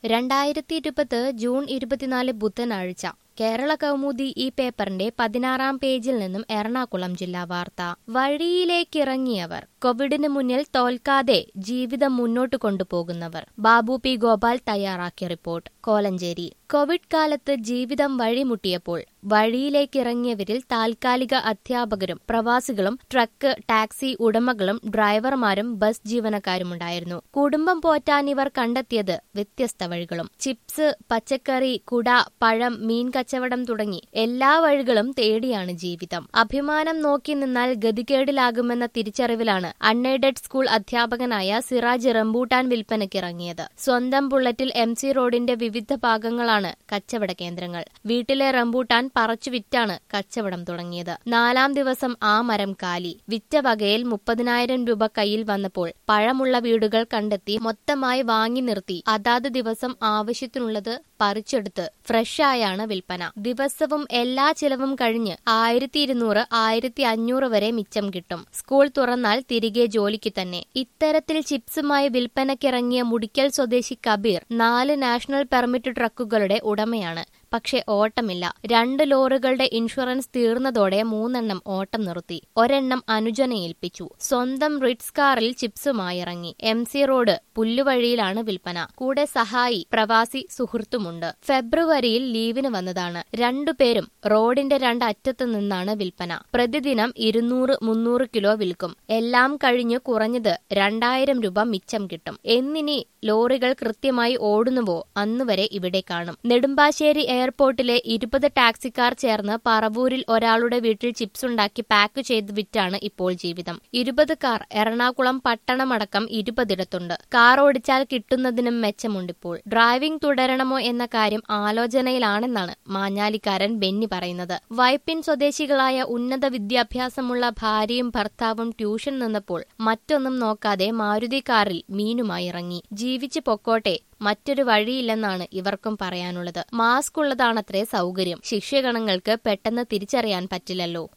രണ്ടായിരത്തി ഇരുപത് ജൂൺ ഇരുപത്തിനാല് ബുധനാഴ്ച കേരള കൗമുദി ഈ പേപ്പറിന്റെ പതിനാറാം പേജിൽ നിന്നും എറണാകുളം ജില്ലാ വാർത്ത വഴിയിലേക്കിറങ്ങിയവർ കോവിഡിന് മുന്നിൽ തോൽക്കാതെ ജീവിതം മുന്നോട്ട് കൊണ്ടുപോകുന്നവർ ബാബു പി ഗോപാൽ തയ്യാറാക്കിയ റിപ്പോർട്ട് കോലഞ്ചേരി കോവിഡ് കാലത്ത് ജീവിതം വഴിമുട്ടിയപ്പോൾ വഴിയിലേക്കിറങ്ങിയവരിൽ താൽക്കാലിക അധ്യാപകരും പ്രവാസികളും ട്രക്ക് ടാക്സി ഉടമകളും ഡ്രൈവർമാരും ബസ് ജീവനക്കാരുമുണ്ടായിരുന്നു കുടുംബം പോറ്റാൻ ഇവർ കണ്ടെത്തിയത് വ്യത്യസ്ത വഴികളും ചിപ്സ് പച്ചക്കറി കുട പഴം മീൻ കച്ചവടം തുടങ്ങി എല്ലാ വഴികളും തേടിയാണ് ജീവിതം അഭിമാനം നോക്കി നിന്നാൽ ഗതികേടിലാകുമെന്ന തിരിച്ചറിവിലാണ് അൺഎയ്ഡഡ് സ്കൂൾ അധ്യാപകനായ സിറാജ് റംബൂട്ടാൻ വിൽപ്പനയ്ക്കിറങ്ങിയത് സ്വന്തം ബുള്ളറ്റിൽ എം സി റോഡിന്റെ വിവിധ ഭാഗങ്ങളാണ് കച്ചവട കേന്ദ്രങ്ങൾ വീട്ടിലെ റംബൂട്ടാൻ പറിച്ചു വിറ്റാണ് കച്ചവടം തുടങ്ങിയത് നാലാം ദിവസം ആ മരം കാലി വിറ്റ വകയിൽ മുപ്പതിനായിരം രൂപ കയ്യിൽ വന്നപ്പോൾ പഴമുള്ള വീടുകൾ കണ്ടെത്തി മൊത്തമായി വാങ്ങി നിർത്തി അതാത് ദിവസം ആവശ്യത്തിനുള്ളത് പറിച്ചെടുത്ത് ഫ്രഷായാണ് വിൽപ്പന ദിവസവും എല്ലാ ചിലവും കഴിഞ്ഞ് ആയിരത്തി ഇരുന്നൂറ് ആയിരത്തി അഞ്ഞൂറ് വരെ മിച്ചം കിട്ടും സ്കൂൾ തുറന്നാൽ തിരികെ ജോലിക്ക് തന്നെ ഇത്തരത്തിൽ ചിപ്സുമായി വിൽപ്പനയ്ക്കിറങ്ങിയ മുടിക്കൽ സ്വദേശി കബീർ നാല് നാഷണൽ പെർമിറ്റ് ട്രക്കുകളുടെ ഉടമയാണ് പക്ഷെ ഓട്ടമില്ല രണ്ട് ലോറികളുടെ ഇൻഷുറൻസ് തീർന്നതോടെ മൂന്നെണ്ണം ഓട്ടം നിർത്തി ഒരെണ്ണം അനുജനെ ഏൽപ്പിച്ചു സ്വന്തം റിറ്റ്സ് കാറിൽ ചിപ്സുമായി ഇറങ്ങി എം സി റോഡ് പുല്ലുവഴിയിലാണ് വിൽപ്പന കൂടെ സഹായി പ്രവാസി സുഹൃത്തുമുണ്ട് ഫെബ്രുവരിയിൽ ലീവിന് വന്നതാണ് രണ്ടുപേരും റോഡിന്റെ രണ്ട് അറ്റത്ത് നിന്നാണ് വിൽപ്പന പ്രതിദിനം ഇരുന്നൂറ് മുന്നൂറ് കിലോ വിൽക്കും എല്ലാം കഴിഞ്ഞ് കുറഞ്ഞത് രണ്ടായിരം രൂപ മിച്ചം കിട്ടും എന്നിനി ലോറികൾ കൃത്യമായി ഓടുന്നുവോ അന്നുവരെ ഇവിടെ കാണും നെടുമ്പാശ്ശേരി എയർപോർട്ടിലെ ഇരുപത് ടാക്സിക്കാർ ചേർന്ന് പറവൂരിൽ ഒരാളുടെ വീട്ടിൽ ചിപ്സ് ഉണ്ടാക്കി പാക്ക് ചെയ്ത് വിറ്റാണ് ഇപ്പോൾ ജീവിതം ഇരുപത് കാർ എറണാകുളം പട്ടണമടക്കം ഇരുപതിടത്തുണ്ട് കാർ ഓടിച്ചാൽ കിട്ടുന്നതിനും മെച്ചമുണ്ടിപ്പോൾ ഡ്രൈവിംഗ് തുടരണമോ എന്ന കാര്യം ആലോചനയിലാണെന്നാണ് മാഞ്ഞാലിക്കാരൻ ബെന്നി പറയുന്നത് വൈപ്പിൻ സ്വദേശികളായ ഉന്നത വിദ്യാഭ്യാസമുള്ള ഭാര്യയും ഭർത്താവും ട്യൂഷൻ നിന്നപ്പോൾ മറ്റൊന്നും നോക്കാതെ മാരുതി കാറിൽ മീനുമായി ഇറങ്ങി ജീവിച്ചു പൊക്കോട്ടെ മറ്റൊരു വഴിയില്ലെന്നാണ് ഇവർക്കും പറയാനുള്ളത് മാസ്ക് ഉള്ളതാണത്രേ സൗകര്യം ശിഷ്യഗണങ്ങൾക്ക് പെട്ടെന്ന് തിരിച്ചറിയാൻ പറ്റില്ലല്ലോ